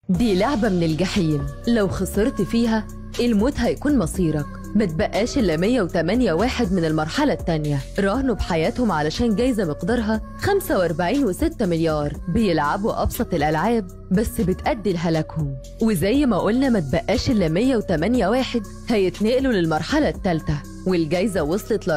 دي لعبة من الجحيم لو خسرت فيها الموت هيكون مصيرك ما تبقاش إلا 108 واحد من المرحلة التانية راهنوا بحياتهم علشان جايزة مقدارها 45 و6 مليار بيلعبوا أبسط الألعاب بس بتأدي لهلاكهم وزي ما قلنا ما تبقاش إلا 108 واحد هيتنقلوا للمرحلة التالتة والجايزة وصلت ل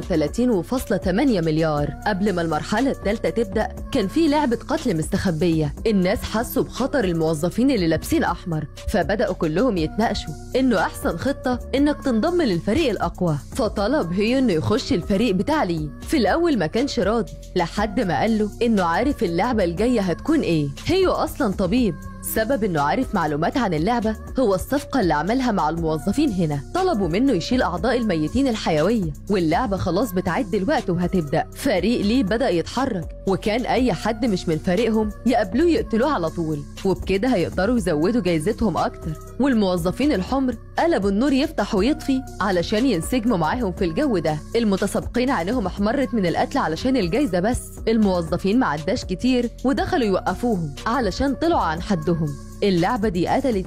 34.8 مليار قبل ما المرحلة الثالثة تبدأ كان في لعبة قتل مستخبية الناس حسوا بخطر الموظفين اللي لابسين أحمر فبدأوا كلهم يتناقشوا إنه أحسن خطة إنك تنضم للفريق الأقوى فطلب هيو إنه يخش الفريق بتاع لي في الأول ما كانش راضي لحد ما قال له إنه عارف اللعبة الجاية هتكون إيه هيو أصلا طبيب سبب انه عارف معلومات عن اللعبة هو الصفقة اللي عملها مع الموظفين هنا طلبوا منه يشيل أعضاء الميتين الحيوية واللعبة خلاص بتعد الوقت وهتبدأ فريق ليه بدأ يتحرك وكان أي حد مش من فريقهم يقابلوه يقتلوه على طول وبكده هيقدروا يزودوا جايزتهم أكتر والموظفين الحمر قلبوا النور يفتح ويطفي علشان ينسجموا معاهم في الجو ده المتصابقين عينهم احمرت من القتل علشان الجايزة بس الموظفين ما عداش كتير ودخلوا يوقفوهم علشان طلعوا عن حدهم اللعبة دي قتلت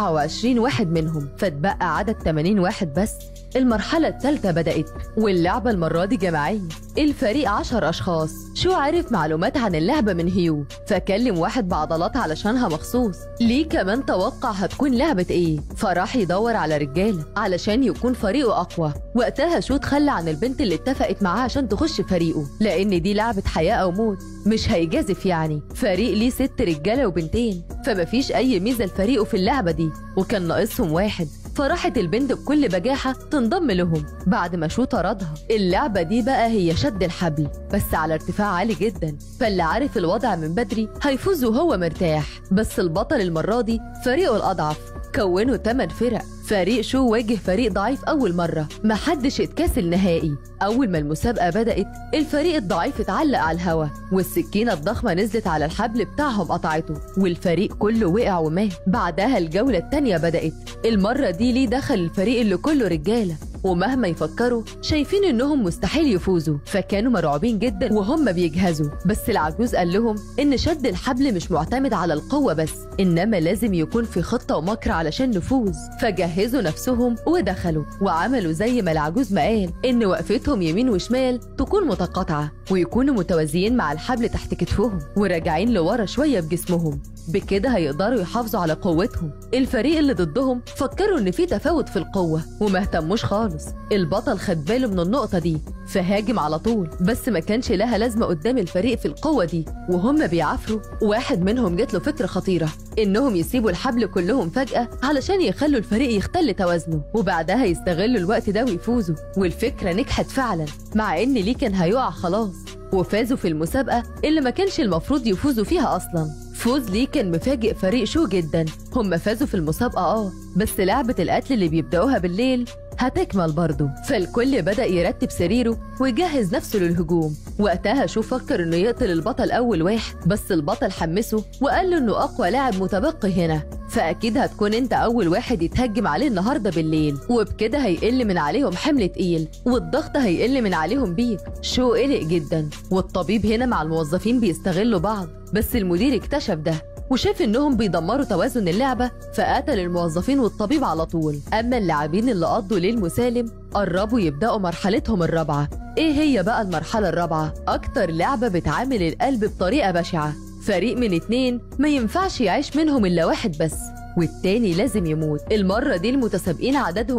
27 واحد منهم فاتبقى عدد 80 واحد بس المرحلة الثالثة بدأت واللعبة المرة دي جماعية الفريق 10 أشخاص شو عرف معلومات عن اللعبة من هيو فكلم واحد بعضلات علشانها مخصوص ليه كمان توقع هتكون لعبة ايه فراح يدور على رجالة علشان يكون فريقه أقوى وقتها شو تخلى عن البنت اللي اتفقت معاه عشان تخش فريقه لأن دي لعبة حياة أو موت مش هيجازف يعني فريق ليه ست رجالة وبنتين فمفيش أي ميزة لفريقه في اللعبة دي وكان ناقصهم واحد فراحت البنت بكل بجاحة تنضم لهم بعد ما شو طردها اللعبة دي بقى هي شد الحبل بس على ارتفاع عالي جدا فاللي عارف الوضع من بدري هيفوز وهو مرتاح بس البطل المرة دي فريقه الأضعف كونوا 8 فرق فريق شو واجه فريق ضعيف أول مرة محدش اتكاسل نهائي أول ما المسابقة بدأت الفريق الضعيف اتعلق على الهوا والسكينة الضخمة نزلت على الحبل بتاعهم قطعته والفريق كله وقع ومات بعدها الجولة التانية بدأت المرة دي ليه دخل الفريق اللي كله رجالة ومهما يفكروا شايفين انهم مستحيل يفوزوا فكانوا مرعوبين جدا وهم بيجهزوا بس العجوز قال لهم ان شد الحبل مش معتمد على القوة بس انما لازم يكون في خطة ومكر علشان نفوز فجهزوا نفسهم ودخلوا وعملوا زي ما العجوز ما قال ان وقفتهم يمين وشمال تكون متقاطعة ويكونوا متوازيين مع الحبل تحت كتفهم وراجعين لورا شوية بجسمهم بكده هيقدروا يحافظوا على قوتهم الفريق اللي ضدهم فكروا ان في تفاوت في القوة وما اهتموش خالص البطل خد باله من النقطة دي فهاجم على طول بس ما كانش لها لازمة قدام الفريق في القوة دي وهم بيعافروا واحد منهم جات له فكرة خطيرة انهم يسيبوا الحبل كلهم فجأة علشان يخلوا الفريق يختل توازنه وبعدها يستغلوا الوقت ده ويفوزوا والفكرة نجحت فعلا مع ان ليه كان هيقع خلاص وفازوا في المسابقة اللي ما كانش المفروض يفوزوا فيها أصلا فوز ليه كان مفاجئ فريق شو جدا هم فازوا في المسابقة اه بس لعبة القتل اللي بيبدأوها بالليل هتكمل برضه فالكل بدأ يرتب سريره ويجهز نفسه للهجوم وقتها شو فكر انه يقتل البطل اول واحد بس البطل حمسه وقال له انه اقوى لاعب متبقي هنا فاكيد هتكون انت اول واحد يتهجم عليه النهارده بالليل وبكده هيقل من عليهم حمل تقيل والضغط هيقل من عليهم بيك شو قلق جدا والطبيب هنا مع الموظفين بيستغلوا بعض بس المدير اكتشف ده وشاف انهم بيدمروا توازن اللعبة فقتل الموظفين والطبيب على طول اما اللاعبين اللي قضوا ليل مسالم قربوا يبدأوا مرحلتهم الرابعة ايه هي بقى المرحلة الرابعة اكتر لعبة بتعامل القلب بطريقة بشعة فريق من اتنين ما ينفعش يعيش منهم الا واحد بس والتاني لازم يموت المرة دي المتسابقين عددهم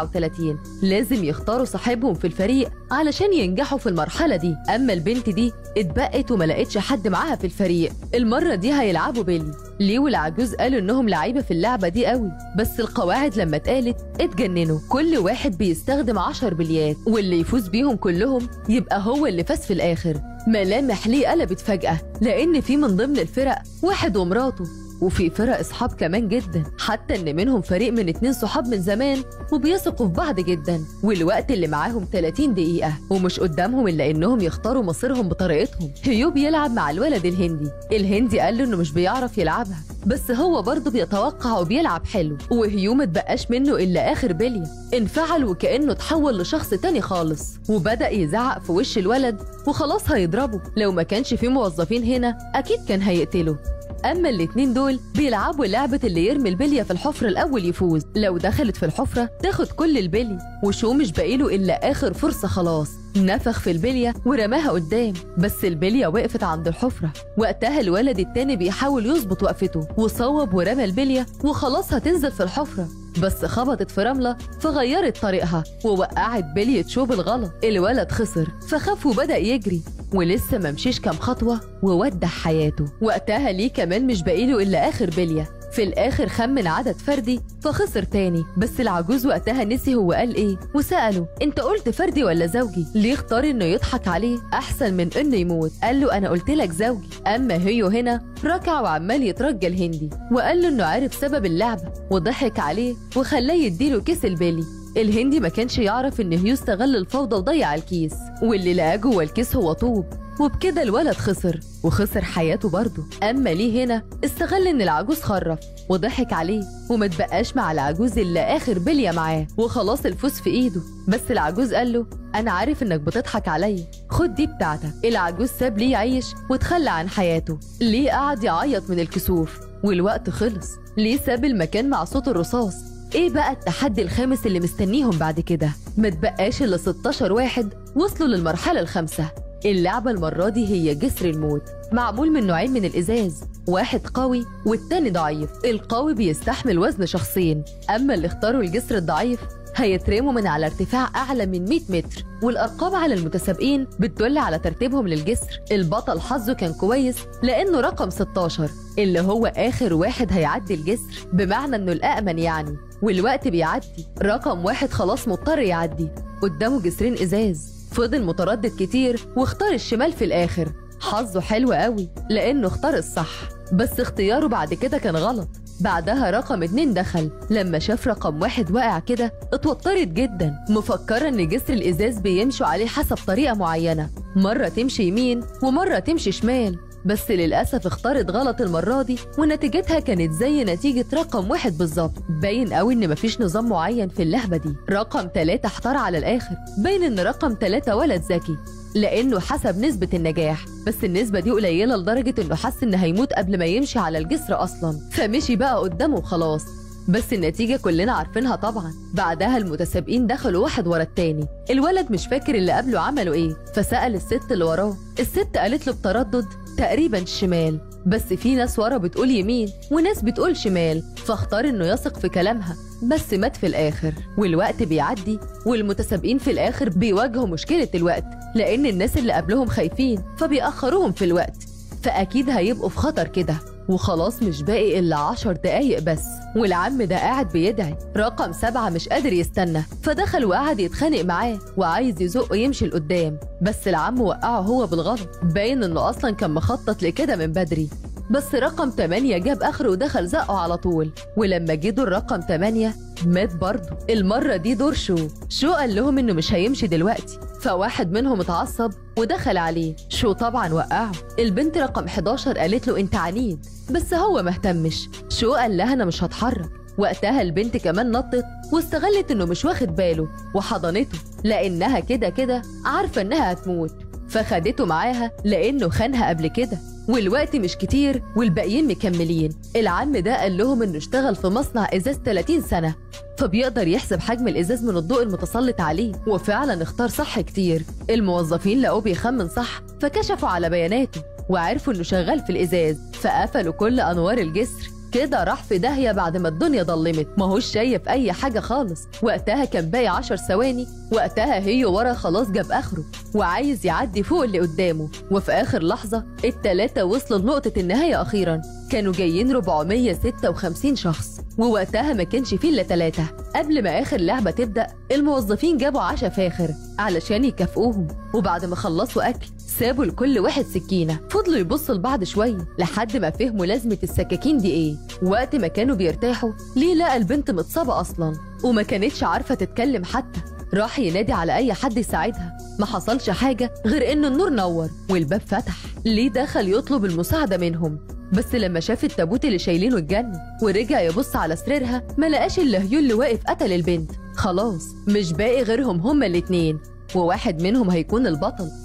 39 لازم يختاروا صاحبهم في الفريق علشان ينجحوا في المرحلة دي أما البنت دي اتبقت وما لقتش حد معاها في الفريق المرة دي هيلعبوا بيلي ليه والعجوز قالوا انهم لعيبة في اللعبة دي قوي بس القواعد لما اتقالت اتجننوا كل واحد بيستخدم 10 بليات واللي يفوز بيهم كلهم يبقى هو اللي فاز في الآخر ملامح ليه قلبت فجأة لأن في من ضمن الفرق واحد ومراته وفي فرق اصحاب كمان جدا حتى ان منهم فريق من اتنين صحاب من زمان وبيثقوا في بعض جدا والوقت اللي معاهم 30 دقيقة ومش قدامهم الا انهم يختاروا مصيرهم بطريقتهم هيو بيلعب مع الولد الهندي الهندي قال له انه مش بيعرف يلعبها بس هو برضه بيتوقع وبيلعب حلو وهيو متبقاش منه الا اخر بلية انفعل وكانه اتحول لشخص تاني خالص وبدا يزعق في وش الولد وخلاص هيضربه لو ما كانش في موظفين هنا اكيد كان هيقتله اما الاتنين دول بيلعبوا لعبه اللي يرمي البليه في الحفره الاول يفوز لو دخلت في الحفره تاخد كل البلي وشو مش باقيله الا اخر فرصه خلاص نفخ في البليه ورماها قدام بس البليه وقفت عند الحفره وقتها الولد التاني بيحاول يظبط وقفته وصوب ورمى البليه وخلاص هتنزل في الحفره بس خبطت في رملة فغيرت طريقها ووقعت بلية شوب الغلط الولد خسر فخاف وبدأ يجري ولسه ما مشيش كام خطوة وودع حياته وقتها ليه كمان مش باقيله إلا آخر بلية في الآخر خمن عدد فردي فخسر تاني بس العجوز وقتها نسي هو قال إيه وسأله أنت قلت فردي ولا زوجي ليه اختار إنه يضحك عليه أحسن من إنه يموت قال له أنا قلت لك زوجي أما هيو هنا ركع وعمال يترجى الهندي وقال له إنه عارف سبب اللعبة وضحك عليه وخلاه يديله كيس البيلي الهندي ما كانش يعرف ان هيو استغل الفوضى وضيع الكيس واللي لقاه جوه الكيس هو طوب وبكده الولد خسر وخسر حياته برضه اما ليه هنا استغل ان العجوز خرف وضحك عليه وما تبقاش مع العجوز الا اخر بليه معاه وخلاص الفوز في ايده بس العجوز قال له انا عارف انك بتضحك عليا خد دي بتاعتك العجوز ساب ليه يعيش وتخلى عن حياته ليه قعد يعيط من الكسوف والوقت خلص ليه ساب المكان مع صوت الرصاص ايه بقى التحدي الخامس اللي مستنيهم بعد كده ما تبقاش الا 16 واحد وصلوا للمرحله الخامسه اللعبة المرة دي هي جسر الموت معمول من نوعين من الإزاز واحد قوي والتاني ضعيف القوي بيستحمل وزن شخصين أما اللي اختاروا الجسر الضعيف هيترموا من على ارتفاع أعلى من 100 متر والأرقام على المتسابقين بتدل على ترتيبهم للجسر البطل حظه كان كويس لأنه رقم 16 اللي هو آخر واحد هيعدي الجسر بمعنى إنه الأأمن يعني والوقت بيعدي رقم واحد خلاص مضطر يعدي قدامه جسرين إزاز فضل متردد كتير واختار الشمال في الآخر حظه حلو قوي لأنه اختار الصح بس اختياره بعد كده كان غلط بعدها رقم اتنين دخل لما شاف رقم واحد واقع كده اتوترت جدا مفكرة ان جسر الازاز بيمشوا عليه حسب طريقة معينة مرة تمشي يمين ومرة تمشي شمال بس للأسف اختارت غلط المرة دي ونتيجتها كانت زي نتيجة رقم واحد بالظبط باين قوي إن مفيش نظام معين في اللعبة دي رقم تلاتة احتار على الآخر باين إن رقم تلاتة ولد ذكي لأنه حسب نسبة النجاح بس النسبة دي قليلة لدرجة إنه حس إن هيموت قبل ما يمشي على الجسر أصلا فمشي بقى قدامه وخلاص بس النتيجة كلنا عارفينها طبعا بعدها المتسابقين دخلوا واحد ورا التاني الولد مش فاكر اللي قبله عملوا ايه فسأل الست اللي وراه الست قالت له بتردد تقريبا الشمال بس في ناس ورا بتقول يمين وناس بتقول شمال فاختار انه يثق في كلامها بس مات في الاخر والوقت بيعدي والمتسابقين في الاخر بيواجهوا مشكلة الوقت لان الناس اللي قبلهم خايفين فبيأخروهم في الوقت فأكيد هيبقوا في خطر كده وخلاص مش باقي إلا عشر دقايق بس والعم ده قاعد بيدعي رقم سبعة مش قادر يستنى فدخل وقعد يتخانق معاه وعايز يزقه يمشي لقدام بس العم وقعه هو بالغلط باين إنه أصلا كان مخطط لكده من بدري بس رقم 8 جاب اخره ودخل زقه على طول ولما جه دور رقم 8 مات برضه المرة دي دور شو شو قال لهم انه مش هيمشي دلوقتي فواحد منهم اتعصب ودخل عليه شو طبعا وقعه البنت رقم 11 قالت له انت عنيد بس هو مهتمش شو قال لها انا مش هتحرك وقتها البنت كمان نطت واستغلت انه مش واخد باله وحضنته لانها كده كده عارفه انها هتموت فخدته معاها لانه خانها قبل كده والوقت مش كتير والباقيين مكملين العم ده قال لهم انه اشتغل في مصنع ازاز 30 سنه فبيقدر يحسب حجم الازاز من الضوء المتسلط عليه وفعلا اختار صح كتير الموظفين لقوه بيخمن صح فكشفوا على بياناته وعرفوا انه شغال في الازاز فقفلوا كل انوار الجسر كده راح في داهية بعد ما الدنيا ضلمت ما هوش شايف أي حاجة خالص وقتها كان باقي عشر ثواني وقتها هي ورا خلاص جاب آخره وعايز يعدي فوق اللي قدامه وفي آخر لحظة التلاتة وصلوا لنقطة النهاية أخيرا كانوا جايين 456 شخص ووقتها ما كانش فيه إلا تلاتة قبل ما آخر لعبة تبدأ الموظفين جابوا عشا فاخر علشان يكافئوهم وبعد ما خلصوا أكل سابوا لكل واحد سكينة فضلوا يبصوا لبعض شوية لحد ما فهموا لازمة السكاكين دي ايه وقت ما كانوا بيرتاحوا ليه لقى البنت متصابة أصلا وما كانتش عارفة تتكلم حتى راح ينادي على أي حد يساعدها ما حصلش حاجة غير إنه النور نور والباب فتح ليه دخل يطلب المساعدة منهم بس لما شاف التابوت اللي شايلينه اتجنن ورجع يبص على سريرها ما لقاش الا هيو اللي واقف قتل البنت خلاص مش باقي غيرهم هما الاتنين وواحد منهم هيكون البطل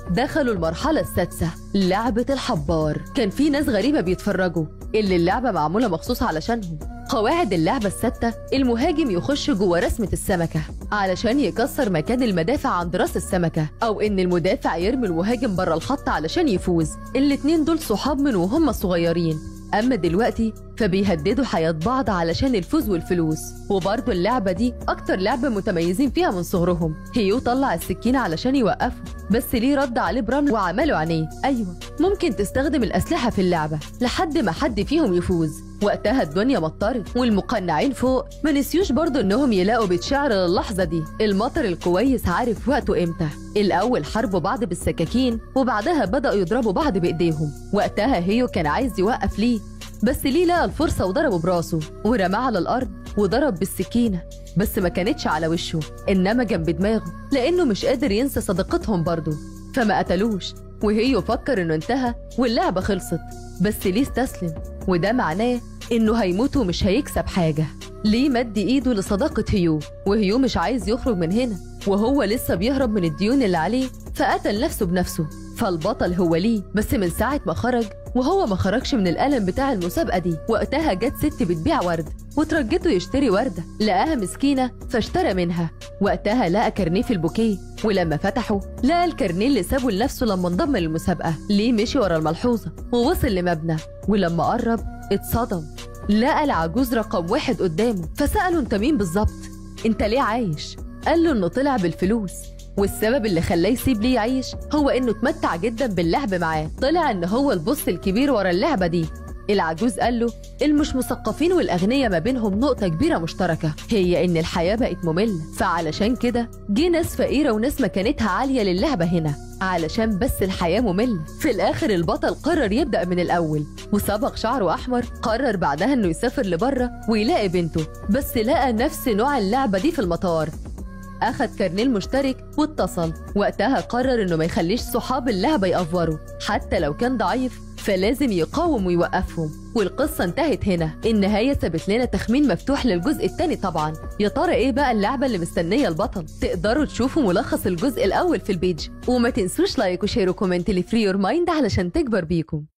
دخلوا المرحلة السادسة لعبة الحبار كان في ناس غريبة بيتفرجوا اللي اللعبة معمولة مخصوص علشانهم قواعد اللعبة الثابتة المهاجم يخش جوه رسمة السمكة علشان يكسر مكان المدافع عند راس السمكة أو إن المدافع يرمي المهاجم بره الخط علشان يفوز الاتنين دول صحاب من وهم صغيرين أما دلوقتي فبيهددوا حياة بعض علشان الفوز والفلوس وبرضه اللعبة دي أكتر لعبة متميزين فيها من صغرهم هيو طلع السكينة علشان يوقفه بس ليه رد عليه برمل وعمله عينيه أيوة ممكن تستخدم الأسلحة في اللعبة لحد ما حد فيهم يفوز وقتها الدنيا مطرت والمقنعين فوق ما نسيوش برضه انهم يلاقوا بيت شعر للحظه دي المطر الكويس عارف وقته امتى الاول حاربوا بعض بالسكاكين وبعدها بداوا يضربوا بعض بايديهم وقتها هيو كان عايز يوقف ليه بس ليه لقى الفرصه وضربه براسه ورماه على الارض وضرب بالسكينه بس ما كانتش على وشه انما جنب دماغه لانه مش قادر ينسى صداقتهم برضه فما قتلوش وهيو فكر انه انتهى واللعبه خلصت بس ليه استسلم وده معناه انه هيموت ومش هيكسب حاجه ليه مد ايده لصداقه هيو وهيو مش عايز يخرج من هنا وهو لسه بيهرب من الديون اللي عليه فقتل نفسه بنفسه فالبطل هو ليه بس من ساعة ما خرج وهو ما خرجش من الألم بتاع المسابقة دي وقتها جت ست بتبيع ورد وترجته يشتري وردة لقاها مسكينة فاشترى منها وقتها لقى كارنيه في البوكيه ولما فتحه لقى الكارنيه اللي سابه لنفسه لما انضم للمسابقة ليه مشي ورا الملحوظة ووصل لمبنى ولما قرب اتصدم لقى العجوز رقم واحد قدامه فسأله انت مين بالظبط انت ليه عايش قال له انه طلع بالفلوس والسبب اللي خلاه يسيب ليه يعيش هو انه اتمتع جدا باللعب معاه طلع ان هو البص الكبير ورا اللعبه دي العجوز قال له المش مثقفين والاغنياء ما بينهم نقطه كبيره مشتركه هي ان الحياه بقت ممله فعلشان كده جه ناس فقيره وناس مكانتها عاليه للعبه هنا علشان بس الحياه ممله في الاخر البطل قرر يبدا من الاول وصبغ شعره احمر قرر بعدها انه يسافر لبره ويلاقي بنته بس لقى نفس نوع اللعبه دي في المطار أخد كارنيه المشترك واتصل وقتها قرر إنه ما يخليش صحاب اللعبة يأفوروا حتى لو كان ضعيف فلازم يقاوم ويوقفهم والقصة انتهت هنا النهاية سابت لنا تخمين مفتوح للجزء الثاني طبعا يا ترى ايه بقى اللعبة اللي مستنية البطل تقدروا تشوفوا ملخص الجزء الأول في البيج وما تنسوش لايك وشير وكومنت لفري يور مايند علشان تكبر بيكم